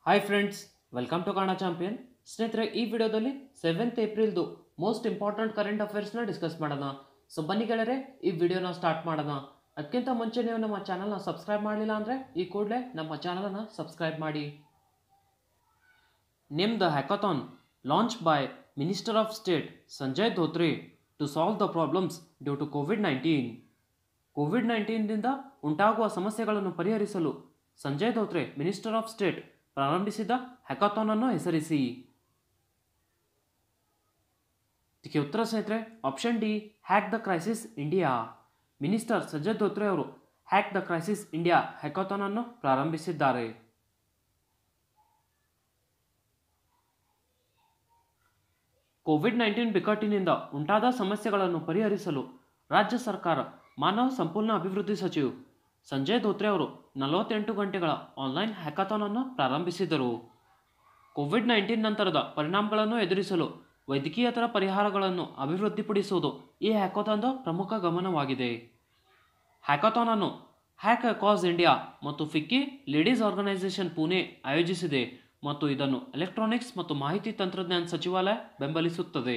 Hi friends welcome to Kannada champion ಸ್ನೇಹಿತರೆ ಈ ವಿಡಿಯೋದಲ್ಲಿ ಸೆವೆಂತ್ ಏಪ್ರಿಲ್ದು ಮೋಸ್ಟ್ ಇಂಪಾರ್ಟೆಂಟ್ ಕರೆಂಟ್ ಅಫೇರ್ಸ್ನ ಡಿಸ್ಕಸ್ ಮಾಡೋಣ ಸೊ ಬನ್ನಿ ಗೆಳೆಯರೆ ಈ ವಿಡಿಯೋನ ಸ್ಟಾರ್ಟ್ ಮಾಡೋಣ ಅದಕ್ಕಿಂತ ಮುಂಚೆ ನೀವು ನಮ್ಮ ಚಾನಲ್ನ ಸಬ್ಸ್ಕ್ರೈಬ್ ಮಾಡಲಿಲ್ಲ ಅಂದರೆ ಈ ಕೂಡಲೇ ನಮ್ಮ ಚಾನಲನ್ನು ಸಬ್ಸ್ಕ್ರೈಬ್ ಮಾಡಿ name the hackathon launch by minister of state Sanjay Dhotre to solve the problems due to COVID nineteen COVID ನೈನ್ಟೀನ್ದಿಂದ ಉಂಟಾಗುವ ಸಮಸ್ಯೆಗಳನ್ನು ಪರಿಹರಿಸಲು Sanjay Dhotre minister of state ಪ್ರಾರಂಭಿಸಿದ ಹ್ಯಾಕಥಾನ್ ಅನ್ನು ಹೆಸರಿಸಿ ಇದಕ್ಕೆ ಉತ್ತರ ಸ್ನೇಹಿತರೆ option D hack the crisis India minister Sanjay Dhotre ಅವರು hack the crisis India hackathon ಅನ್ನು ಪ್ರಾರಂಭಿಸಿದ್ದಾರೆ ಕೋವಿಡ್ ನೈನ್ಟೀನ್ ಬಿಕ್ಕಟ್ಟಿನಿಂದ ಉಂಟಾದ ಸಮಸ್ಯೆಗಳನ್ನು ಪರಿಹರಿಸಲು ರಾಜ್ಯ ಸರ್ಕಾರ ಮಾನವ ಸಂಪೂರ್ಣ ಅಭಿವೃದ್ಧಿ ಸಚಿವ ಸಂಜಯ್ ಧೋತ್ರೆ ಅವರು ನಲವತ್ತೆಂಟು ಗಂಟೆಗಳ ಆನ್ಲೈನ್ ಹ್ಯಾಕಥಾನ್ ಅನ್ನು ಪ್ರಾರಂಭಿಸಿದರು ಕೋವಿಡ್ ನೈನ್ಟೀನ್ ನಂತರದ ಪರಿಣಾಮಗಳನ್ನು ಎದುರಿಸಲು ವೈದ್ಯಕೀಯತರ ಪರಿಹಾರಗಳನ್ನು ಅಭಿವೃದ್ಧಿಪಡಿಸುವುದು ಈ ಹ್ಯಾಕಥಾನ್ದ ಪ್ರಮುಖ ಗಮನವಾಗಿದೆ ಹ್ಯಾಕಥಾನ್ ಅನ್ನು ಹ್ಯಾಕ್ ಅಕಾಸ್ ಇಂಡಿಯಾ ಮತ್ತು ಫಿಕ್ಕಿ ಲೇಡೀಸ್ ಆರ್ಗನೈಸೇಷನ್ ಪುಣೆ ಆಯೋಜಿಸಿದೆ ಮತ್ತು ಇದನ್ನು ಎಲೆಕ್ಟ್ರಾನಿಕ್ಸ್ ಮತ್ತು ಮಾಹಿತಿ ತಂತ್ರಜ್ಞಾನ ಸಚಿವಾಲಯ ಬೆಂಬಲಿಸುತ್ತದೆ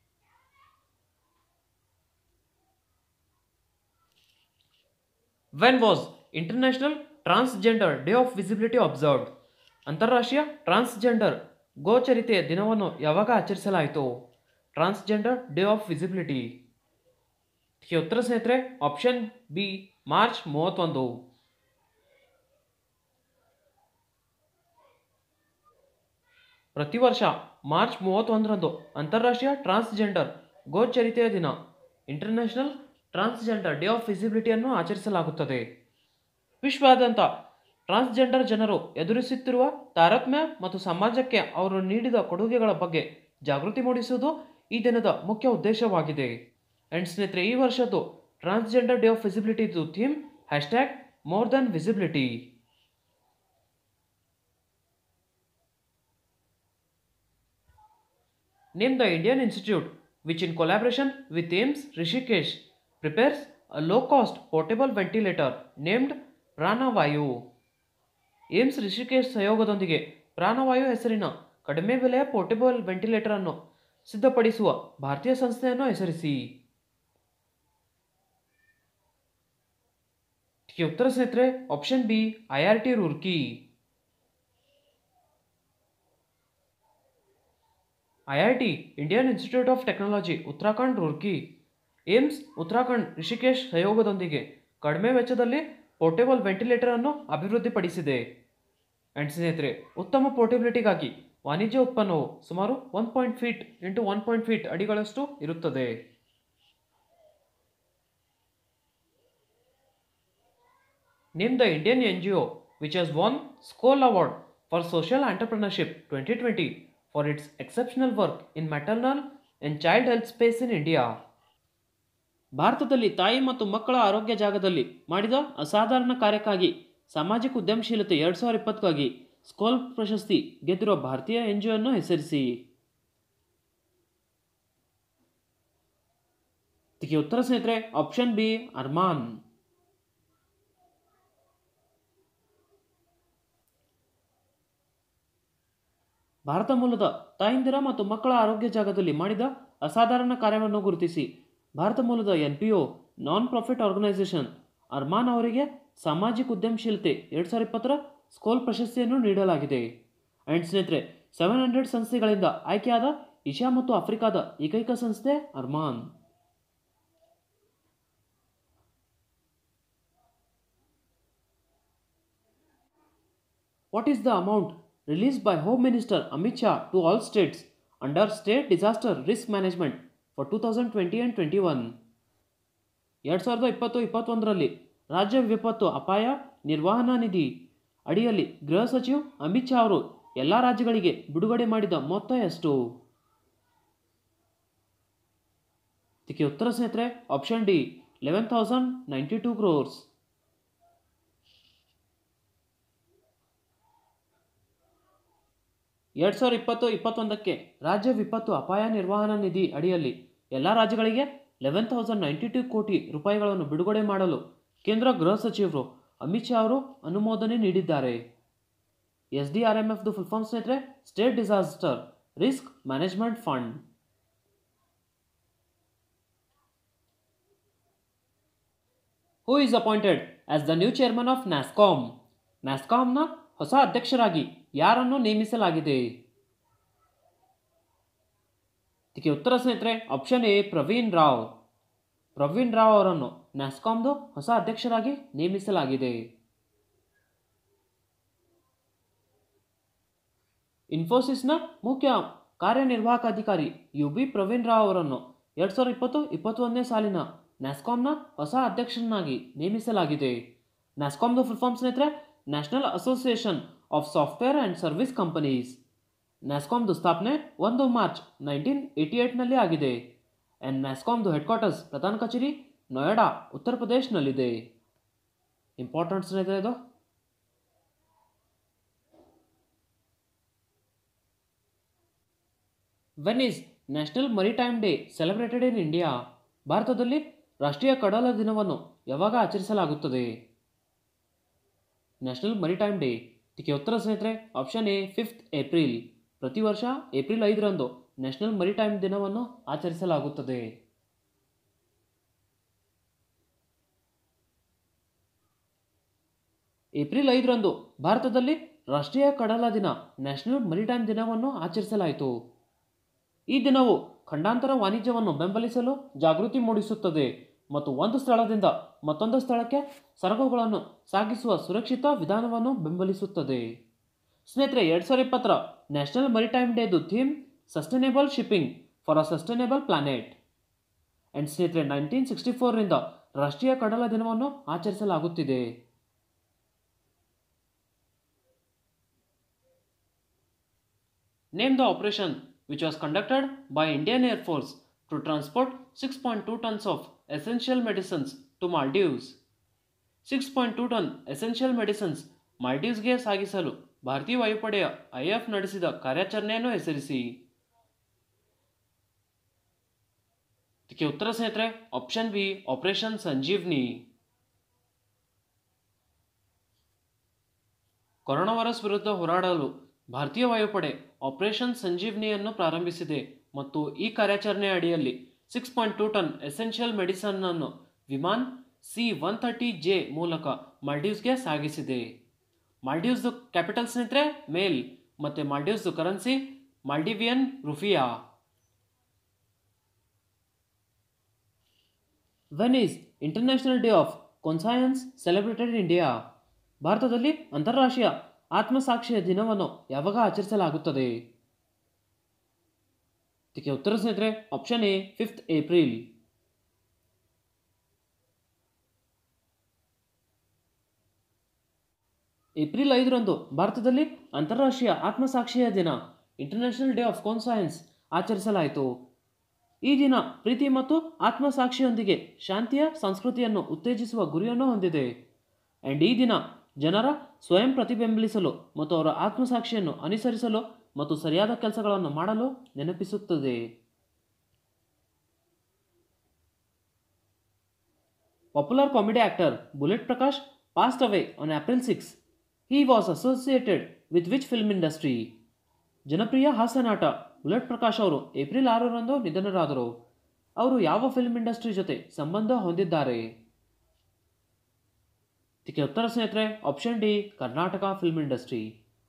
when was international transgender day of visibility observed ಅಂತಾರಾಷ್ಟ್ರೀಯ ಟ್ರಾನ್ಸ್ಜೆಂಡರ್ ಗೋಚರಿತೆಯ ದಿನವನ್ನು ಯಾವಾಗ ಆಚರಿಸಲಾಯಿತು ಟ್ರಾನ್ಸ್ಜೆಂಡರ್ ಡೇ ಆಫ್ ವಿಸಿಬಿಲಿಟಿ ಇದಕ್ಕೆ ಉತ್ತರ ಸ್ನೇಹಿತರೆ ಆಪ್ಷನ್ ಬಿ ಮಾರ್ಚ್ ಮೂವತ್ತೊಂದು ಪ್ರತಿ ವರ್ಷ ಮಾರ್ಚ್ ಮೂವತ್ತೊಂದರಂದು ಅಂತಾರಾಷ್ಟ್ರೀಯ ಟ್ರಾನ್ಸ್ಜೆಂಡರ್ ಗೋಚರಿತೆಯ ದಿನ ಇಂಟರ್ನ್ಯಾಷನಲ್ ಟ್ರಾನ್ಸ್ಜೆಂಡರ್ ಡೇ ಆಫ್ ವಿಸಿಬಿಲಿಟಿಯನ್ನು ಆಚರಿಸಲಾಗುತ್ತದೆ ವಿಶ್ವಾದ್ಯಂತ ಟ್ರಾನ್ಸ್ಜೆಂಡರ್ ಜನರು ಎದುರಿಸುತ್ತಿರುವ ತಾರತಮ್ಯ ಮತ್ತು ಸಮಾಜಕ್ಕೆ ಅವರು ನೀಡಿದ ಕೊಡುಗೆಗಳ ಬಗ್ಗೆ ಜಾಗೃತಿ ಮೂಡಿಸುವುದು ಈ ದಿನದ ಮುಖ್ಯ ಉದ್ದೇಶವಾಗಿದೆ ಆ್ಯಂಡ್ ಸ್ನೇಹಿತರೆ ಈ ವರ್ಷದ್ದು ಟ್ರಾನ್ಸ್ಜೆಂಡರ್ ಡೇ ಆಫ್ ವಿಸಿಬಿಲಿಟಿದು theme hashtag more than visibility Name the Indian institute which, in collaboration with AIMS Rishikesh, prepares a low cost portable ventilator named Pranavayu AIIMS Rishikesh ಸಹಯೋಗದೊಂದಿಗೆ ಪ್ರಾಣವಾಯು ಹೆಸರಿನ ಕಡಿಮೆ ಬೆಲೆಯ ಪೋರ್ಟೇಬಲ್ ವೆಂಟಿಲೇಟರ್ ಅನ್ನು ಸಿದ್ಧಪಡಿಸುವ ಭಾರತೀಯ ಸಂಸ್ಥೆಯನ್ನು ಹೆಸರಿಸಿ ಇದಕ್ಕೆ ಉತ್ತರ ಸ್ನೇಹಿತರೆ option B I R T Roorkee IIT Indian Institute of Technology Uttarakhand Roorkee AIIMS Uttarakhand Rishikesh ಸಹಯೋಗದೊಂದಿಗೆ ಕಡಿಮೆ ವೆಚ್ಚದಲ್ಲಿ ಪೋರ್ಟೇಬಲ್ ವೆಂಟಿಲೇಟರ್ ಅನ್ನು ಅಭಿವೃದ್ಧಿಪಡಿಸಿದೆ ಆ್ಯಂಡ್ ಸ್ನೇಹಿತರೆ ಉತ್ತಮ ಪೋರ್ಟೇಬಿಲಿಟಿಗಾಗಿ ವಾಣಿಜ್ಯ ಉತ್ಪನ್ನವು ಸುಮಾರು one point feet into one point feet ಅಡಿಗಳಷ್ಟು ಇರುತ್ತದೆ name the Indian N G O which has won Skoll award for social entrepreneurship twenty twenty for its exceptional work in maternal and child health space in India ಭಾರತದಲ್ಲಿ ತಾಯಿ ಮತ್ತು ಮಕ್ಕಳ ಆರೋಗ್ಯ ಜಾಗದಲ್ಲಿ ಮಾಡಿದ ಅಸಾಧಾರಣ ಕಾರ್ಯಕ್ಕಾಗಿ ಸಾಮಾಜಿಕ ಉದ್ಯಮಶೀಲತೆ ಎರಡು ಸಾವಿರ ಇಪ್ಪತ್ತಕ್ಕಾಗಿ ಸ್ಕೋಲ್ ಪ್ರಶಸ್ತಿ ಗೆದ್ದಿರುವ ಭಾರತೀಯ ಎನ್ ಜಿ ಅನ್ನು ಹೆಸರಿಸಿ ಇದಕ್ಕೆ ಉತ್ತರ ಸ್ನೇಹಿತರೆ ಆಪ್ಷನ್ ಬಿ ಅರ್ಮಾನ್ ಭಾರತ ಮೂಲದ ತಾಯಂದಿರ ಮತ್ತು ಮಕ್ಕಳ ಆರೋಗ್ಯ ಜಾಗದಲ್ಲಿ ಮಾಡಿದ ಅಸಾಧಾರಣ ಕಾರ್ಯವನ್ನು ಗುರುತಿಸಿ ಭಾರತ ಮೂಲದ N P O non profit organisation Armman ಅವರಿಗೆ ಸಾಮಾಜಿಕ ಉದ್ಯಮಶೀಲತೆ ಎರಡು ಸಾವಿರ ಇಪ್ಪತ್ತರ ಸ್ಕೋಲ್ ಪ್ರಶಸ್ತಿಯನ್ನು ನೀಡಲಾಗಿದೆ ಆ್ಯಂಡ್ ಸ್ನೇಹಿತರೆ ಸೆವೆನ್ ಹಂಡ್ರೆಡ್ ಸಂಸ್ಥೆಗಳಿಂದ ಆಯ್ಕೆಯಾದ ಏಷ್ಯಾ ಮತ್ತು ಆಫ್ರಿಕಾದ ಏಕೈಕ ಸಂಸ್ಥೆ Armman what is the amount released by Home Minister Amit Shah to all states under State Disaster Risk Management for 2020 and 21. ಎರಡು ಸಾವಿರದ ಇಪ್ಪತ್ತು ಇಪ್ಪತ್ತೊಂದರಲ್ಲಿ ರಾಜ್ಯ ವಿಪತ್ತು ಅಪಾಯ ನಿರ್ವಹಣಾ ನಿಧಿ ಅಡಿಯಲ್ಲಿ ಗೃಹ ಸಚಿವ ಅಮಿತ್ ಶಾ ಅವರು ಎಲ್ಲ ರಾಜ್ಯಗಳಿಗೆ ಬಿಡುಗಡೆ ಮಾಡಿದ ಮೊತ್ತ ಎಷ್ಟು ಇದಕ್ಕೆ ಉತ್ತರ ಸ್ನೇಹಿತರೆ option D eleven thousand ninety two crores ಎರಡು ಸಾವಿರದ ಇಪ್ಪತ್ತು ಇಪ್ಪತ್ತೊಂದಕ್ಕೆ ರಾಜ್ಯ ವಿಪತ್ತು ಅಪಾಯ ನಿರ್ವಹಣಾ ನಿಧಿ ಅಡಿಯಲ್ಲಿ ಎಲ್ಲ ರಾಜ್ಯಗಳಿಗೆ ಲೆವೆನ್ ತೌಸಂಡ್ ನೈಂಟಿ ಟೂ ಕೋಟಿ ರೂಪಾಯಿಗಳನ್ನು ಬಿಡುಗಡೆ ಮಾಡಲು ಕೇಂದ್ರ ಗೃಹ ಸಚಿವರು ಅಮಿತ್ ಶಾ ಅವರು ಅನುಮೋದನೆ ನೀಡಿದ್ದಾರೆ ಎಸ್ ಡಿ ಆರ್ ಎಮ್ ಎಫ್ದು ಫುಲ್ ಫಾರ್ಮ್ ಸ್ನೇಹಿತರೆ state disaster risk management fund who is appointed as the new chairman of NASSCOM ನ್ಯಾಸ್ಕಾಮ್ನ ಹೊಸ ಅಧ್ಯಕ್ಷರಾಗಿ ಯಾರನ್ನು ನೇಮಿಸಲಾಗಿದೆ ಇದಕ್ಕೆ ಉತ್ತರ ಸ್ನೇಹಿತರೆ ಆಪ್ಷನ್ ಎ ಪ್ರವೀಣ್ ರಾವ್ ಪ್ರವೀಣ್ ರಾವ್ ಅವರನ್ನು ನ್ಯಾಸ್ಕಾಮ್ದು ಹೊಸ ಅಧ್ಯಕ್ಷರಾಗಿ ನೇಮಿಸಲಾಗಿದೆ ಇನ್ಫೋಸಿಸ್ನ ಮುಖ್ಯ ಕಾರ್ಯನಿರ್ವಾಹಕ ಅಧಿಕಾರಿ ಯು ಬಿ ಪ್ರವೀಣ್ ರಾವ್ ಅವರನ್ನು ಎರಡು ಸಾವಿರದ ಇಪ್ಪತ್ತು ಇಪ್ಪತ್ತೊಂದನೇ ಸಾಲಿನ ನ್ಯಾಸ್ಕಾಮ್ನ ಹೊಸ ಅಧ್ಯಕ್ಷರನ್ನಾಗಿ ನೇಮಿಸಲಾಗಿದೆ ನ್ಯಾಸ್ಕಾಮ್ದು ಫುಲ್ ಫಾರ್ಮ್ ಸ್ನೇಹಿತರೆ national association of software and service companies ನ್ಯಾಸ್ಕಾಮ್ದು ಸ್ಥಾಪನೆ ಒಂದು ಮಾರ್ಚ್ ನೈನ್ಟೀನ್ ಏಯ್ಟಿ ಏಯ್ಟ್ನಲ್ಲಿ ಆಗಿದೆ ಆ್ಯಂಡ್ ನ್ಯಾಸ್ಕಾಮ್ದು ಹೆಡ್ ಕ್ವಾರ್ಟರ್ಸ್ ಪ್ರಧಾನ ಕಚೇರಿ ನೋಯ್ಡಾ ಉತ್ತರ ಪ್ರದೇಶನಲ್ಲಿದೆ ಇಂಪಾರ್ಟೆಂಟ್ ಸ್ನೇಹಿತರೆ ಇದು when is national maritime day celebrated in India ಭಾರತದಲ್ಲಿ ರಾಷ್ಟ್ರೀಯ ಕಡಲ ದಿನವನ್ನು ಯಾವಾಗ ಆಚರಿಸಲಾಗುತ್ತದೆ ನ್ಯಾಷನಲ್ ಮರಿಟೈಮ್ ಡೇ ಇದಕ್ಕೆ ಉತ್ತರ ಸ್ನೇಹಿತರೆ ಆಪ್ಷನ್ ಎ ಫಿಫ್ತ್ ಏಪ್ರಿಲ್ ಪ್ರತಿ ವರ್ಷ ಏಪ್ರಿಲ್ ಐದರಂದು ನ್ಯಾಷನಲ್ ಮರಿಟೈಮ್ ದಿನವನ್ನು ಆಚರಿಸಲಾಗುತ್ತದೆ ಏಪ್ರಿಲ್ ಐದರಂದು ಭಾರತದಲ್ಲಿ ರಾಷ್ಟ್ರೀಯ ಕಡಲ ದಿನ ನ್ಯಾಷನಲ್ ಮರಿಟೈಮ್ ದಿನವನ್ನು ಆಚರಿಸಲಾಯಿತು ಈ ದಿನವು ಖಂಡಾಂತರ ವಾಣಿಜ್ಯವನ್ನು ಬೆಂಬಲಿಸಲು ಜಾಗೃತಿ ಮೂಡಿಸುತ್ತದೆ ಮತ್ತು ಒಂದು ಸ್ಥಳದಿಂದ ಮತ್ತೊಂದು ಸ್ಥಳಕ್ಕೆ ಸರಕುಗಳನ್ನು ಸಾಗಿಸುವ ಸುರಕ್ಷಿತ ವಿಧಾನವನ್ನು ಬೆಂಬಲಿಸುತ್ತದೆ ಸ್ನೇಹಿತರೆ ಎರಡು ಸಾವಿರದ ಇಪ್ಪತ್ತರ ನ್ಯಾಷನಲ್ ಮರಿಟೈಮ್ ಡೇದು theme sustainable shipping for a sustainable planet and ಸ್ನೇಹಿತರೆ ನೈನ್ಟೀನ್ ಸಿಕ್ಸ್ಟಿ ಫೋರ್ರಿಂದ ರಾಷ್ಟ್ರೀಯ ಕಡಲ ದಿನವನ್ನು ಆಚರಿಸಲಾಗುತ್ತಿದೆ Name the operation which was conducted by Indian Air Force to transport 6.2 tons of essential medicines to Maldives. 6.2 ton essential medicines ಮಾಲ್ಡೀವ್ಸ್ಗೆ ಸಾಗಿಸಲು ಭಾರತೀಯ ವಾಯುಪಡೆಯ ಐಎಫ್ ನಡೆಸಿದ ಕಾರ್ಯಾಚರಣೆಯನ್ನು ಹೆಸರಿಸಿ ಇದಕ್ಕೆ ಉತ್ತರ ಸ್ನೇಹಿತರೆ option B operation Sanjeevani coronavirus ವಿರುದ್ಧ ಹೋರಾಡಲು ಭಾರತೀಯ ವಾಯುಪಡೆ ಆಪರೇಷನ್ ಸಂಜೀವ್ನಿಯನ್ನು ಪ್ರಾರಂಭಿಸಿದೆ ಮತ್ತು ಈ ಕಾರ್ಯಾಚರಣೆ ಅಡಿಯಲ್ಲಿ six point two ton essential medicine ಅನ್ನು ವಿಮಾನ್ ಸಿ ಒನ್ ಥರ್ಟಿ ಜೆ ಮೂಲಕ ಮಾಲ್ಡೀವ್ಸ್ಗೆ ಸಾಗಿಸಿದೆ ಮಾಲ್ಡೀವ್ಸ್ದು ಕ್ಯಾಪಿಟಲ್ ಸ್ನೇಹಿತರೆ ಮೇಲ್ ಮತ್ತು ಮಾಲ್ಡೀವ್ಸ್ದು currency Maldivian rufiyaa when is international day of conscience celebrated in India ಭಾರತದಲ್ಲಿ ಅಂತಾರಾಷ್ಟ್ರೀಯ ಆತ್ಮಸಾಕ್ಷಿಯ ದಿನವನ್ನು ಯಾವಾಗ ಆಚರಿಸಲಾಗುತ್ತದೆ ಇದಕ್ಕೆ ಉತ್ತರ ಸ್ನೇಹಿತರೆ option A fifth April April ಐದರಂದು ಭಾರತದಲ್ಲಿ ಅಂತಾರಾಷ್ಟ್ರೀಯ ಆತ್ಮಸಾಕ್ಷಿಯ ದಿನ ಇಂಟರ್ನ್ಯಾಷನಲ್ ಡೇ ಆಫ್ ಕಾನ್ಸೈನ್ಸ್ ಆಚರಿಸಲಾಯಿತು ಈ ದಿನ ಪ್ರೀತಿ ಮತ್ತು ಆತ್ಮಸಾಕ್ಷಿಯೊಂದಿಗೆ ಶಾಂತಿಯ ಸಂಸ್ಕೃತಿಯನ್ನು ಉತ್ತೇಜಿಸುವ ಗುರಿಯನ್ನು ಹೊಂದಿದೆ ಆ್ಯಂಡ್ ಈ ದಿನ ಜನರ ಸ್ವಯಂ ಪ್ರತಿಬಿಂಬಿಸಲು ಮತ್ತು ಅವರ ಆತ್ಮಸಾಕ್ಷಿಯನ್ನು ಅನುಸರಿಸಲು ಮತ್ತು ಸರಿಯಾದ ಕೆಲಸಗಳನ್ನು ಮಾಡಲು ನೆನಪಿಸುತ್ತದೆ popular comedy actor bullet Prakash passed away on April six he was associated with which film industry ಜನಪ್ರಿಯ ಹಾಸ್ಯ ನಟ ಬುಲೆಟ್ ಪ್ರಕಾಶ್ ಅವರು ಏಪ್ರಿಲ್ ಆರರಂದು ನಿಧನರಾದರು ಅವರು ಯಾವ ಫಿಲ್ಮ್ ಇಂಡಸ್ಟ್ರಿ ಜೊತೆ ಸಂಬಂಧ ಹೊಂದಿದ್ದಾರೆ ಇದಕ್ಕೆ ಉತ್ತರ ಸ್ನೇಹಿತರೆ option D Karnataka film industry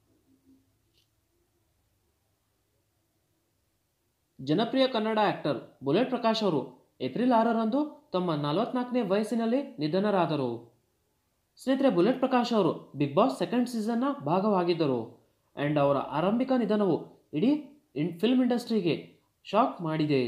ಜನಪ್ರಿಯ ಕನ್ನಡ ಆಕ್ಟರ್ ಬುಲೆಟ್ ಪ್ರಕಾಶ್ ಅವರು ಏಪ್ರಿಲ್ ಆರರಂದು ತಮ್ಮ ನಲವತ್ನಾಲ್ಕನೇ ವಯಸ್ಸಿನಲ್ಲಿ ನಿಧನರಾದರು ಸ್ನೇಹಿತರೆ ಬುಲೆಟ್ ಪ್ರಕಾಶ್ ಅವರು ಬಿಗ್ ಬಾಸ್ ಸೆಕೆಂಡ್ ಸೀಸನ್ನ ಭಾಗವಾಗಿದ್ದರು ಆ್ಯಂಡ್ ಅವರ ಆರಂಭಿಕ ನಿಧನವು ಇಡೀ ಇನ್ ಫಿಲ್ಮ್ ಇಂಡಸ್ಟ್ರಿಗೆ ಶಾಕ್ ಮಾಡಿದೆ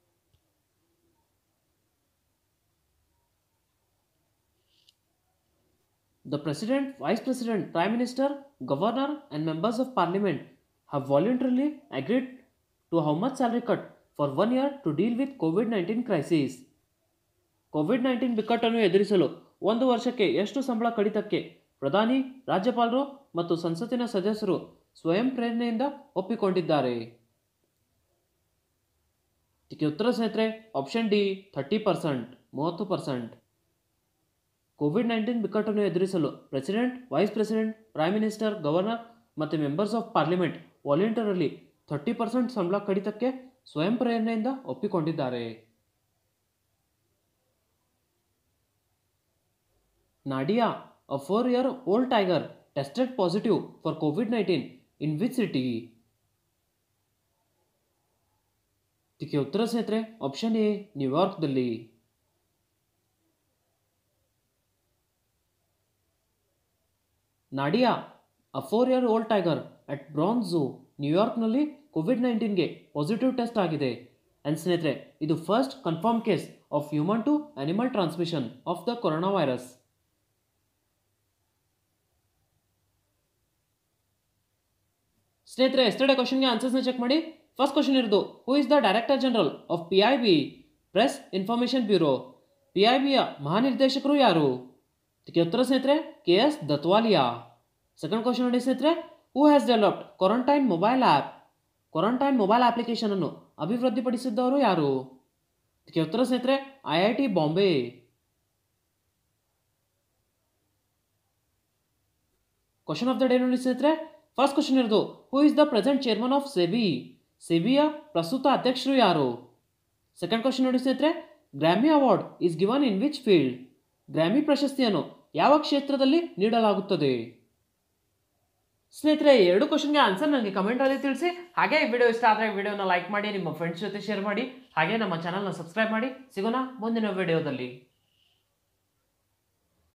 The President, Vice President, Prime Minister, Governor, and members of Parliament have voluntarily agreed to how much salary cut for one year to deal with COVID 19 crisis. COVID nineteen ಬಿಕ್ಕಟ್ಟನ್ನು ಎದುರಿಸಲು ಒಂದು ವರ್ಷಕ್ಕೆ ಎಷ್ಟು ಸಂಬಳ ಕಡಿತಕ್ಕೆ ಪ್ರಧಾನಿ ರಾಜ್ಯಪಾಲರು ಮತ್ತು ಸಂಸತ್ತಿನ ಸದಸ್ಯರು ಸ್ವಯಂ ಪ್ರೇರಣೆಯಿಂದ ಒಪ್ಪಿಕೊಂಡಿದ್ದಾರೆ ಇದಕ್ಕೆ ಉತ್ತರ ಸ್ನೇಹಿತರೆ ಆಪ್ಷನ್ ಡಿ ಥರ್ಟಿ ಪರ್ಸೆಂಟ್ ಮೂವತ್ತು ಪರ್ಸೆಂಟ್ ಕೋವಿಡ್ ನೈನ್ಟೀನ್ ಬಿಕ್ಕಟ್ಟನ್ನು ಎದುರಿಸಲು president vice president prime minister governor ಮತ್ತು ಮೆಂಬರ್ಸ್ ಆಫ್ ಪಾರ್ಲಿಮೆಂಟ್ ವಾಲಂಟಿಯರಲ್ಲಿ ಥರ್ಟಿ ಪರ್ಸೆಂಟ್ ಸಂಬಳ ಕಡಿತಕ್ಕೆ ಸ್ವಯಂ ಪ್ರೇರಣೆಯಿಂದ ಒಪ್ಪಿಕೊಂಡಿದ್ದಾರೆ Nadia a four year old tiger tested positive for COVID nineteen in which city ಇದಕ್ಕೆ ಉತ್ತರ ಸ್ನೇಹಿತರೆ ಆಪ್ಷನ್ ಎ ನ್ಯೂಯಾರ್ಕ್ದಲ್ಲಿ Nadia a four year old tiger at Bronx zoo ನ್ಯೂಯಾರ್ಕ್ನಲ್ಲಿ ಕೋವಿಡ್ ನೈನ್ಟೀನ್ಗೆ ಪಾಸಿಟಿವ್ ಟೆಸ್ಟ್ ಆಗಿದೆ ಆ್ಯಂಡ್ ಸ್ನೇಹಿತರೆ ಇದು first confirm case of human to animal transmission of the coronavirus ಸ್ನೇಹಿತರೆ ಎಸ್ಟರ್ಡೇ ಕ್ವಶನ್ಗೆ ಆನ್ಸರ್ಸ್ನ ಚೆಕ್ ಮಾಡಿ ಫಸ್ಟ್ ಕ್ವಶನ್ ಇರೋದು who is the director general of P I B press information bureau P I ಬಿಯ ಮಹಾನಿರ್ದೇಶಕರು ಯಾರು ಇದಕ್ಕೆ ಉತ್ತರ ಸ್ನೇಹಿತರೆ K S Dhatwalia second question ನೋಡಿ ಸ್ನೇಹಿತರೆ who has developed quarantine mobile app quarantine mobile application ಅನ್ನು ಅಭಿವೃದ್ಧಿಪಡಿಸಿದ್ದವರು ಯಾರು ಇದಕ್ಕೆ ಉತ್ತರ ಸ್ನೇಹಿತರೆ I I T Bombay question of the day ನೋಡಿ ಸ್ನೇಹಿತರೆ ಫಸ್ಟ್ ಕ್ವಶನ್ ಇರೋದು who is the present chairman of SEBI ಸೆಬಿಯ ಪ್ರಸ್ತುತ ಅಧ್ಯಕ್ಷರು ಯಾರು ಸೆಕೆಂಡ್ ಕ್ವಶನ್ ನೋಡಿ ಸ್ನೇಹಿತರೆ Grammy award is given in which field Grammy ಪ್ರಶಸ್ತಿಯನ್ನು ಯಾವ ಕ್ಷೇತ್ರದಲ್ಲಿ ನೀಡಲಾಗುತ್ತದೆ ಸ್ನೇಹಿತರೆ ಈ ಎರಡು ಕ್ವಶನ್ಗೆ ಆನ್ಸರ್ ನನಗೆ ಕಮೆಂಟಲ್ಲಿ ತಿಳಿಸಿ ಹಾಗೆ ಈ ವಿಡಿಯೋ ಇಷ್ಟ ಆದರೆ ವಿಡಿಯೋನ ಲೈಕ್ ಮಾಡಿ ನಿಮ್ಮ ಫ್ರೆಂಡ್ಸ್ ಜೊತೆ ಶೇರ್ ಮಾಡಿ ಹಾಗೆ ನಮ್ಮ ಚಾನಲ್ನ ಸಬ್ಸ್ಕ್ರೈಬ್ ಮಾಡಿ ಸಿಗೋಣ ಮುಂದಿನ ವಿಡಿಯೋದಲ್ಲಿ